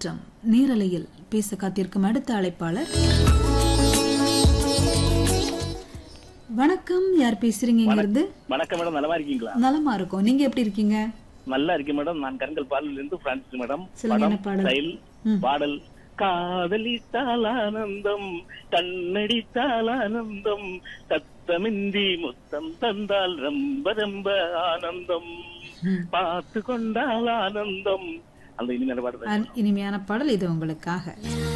மாற்றம் நேரலையில் பேச காத்திருக்கும் அடுத்த அழைப்பாளர் வணக்கம் யார் பேசுறீங்க இங்க இருந்து வணக்கம் மேடம் நலமா இருக்கீங்களா நலமா இருக்கோம் நீங்க எப்படி இருக்கீங்க நல்லா இருக்கேன் மேடம் நான் கருங்கல் பாலில் இருந்து பிரான்சிஸ் மேடம் சொல்லுங்க, என்ன பாடல்? ஸ்டைல் ம். பாடல் காதலித்தால் ஆனந்தம் கண்ணடித்தால் ஆனந்தம் சத்தமின்றி முத்தம் தந்தால் ரொம்ப ரொம்ப ஆனந்தம் ம். பார்த்து கொண்டால் ஆனந்தம் அந்த இனிமையான பாடல் அன்- இனிமையான பாடல் இது உங்களுக்காக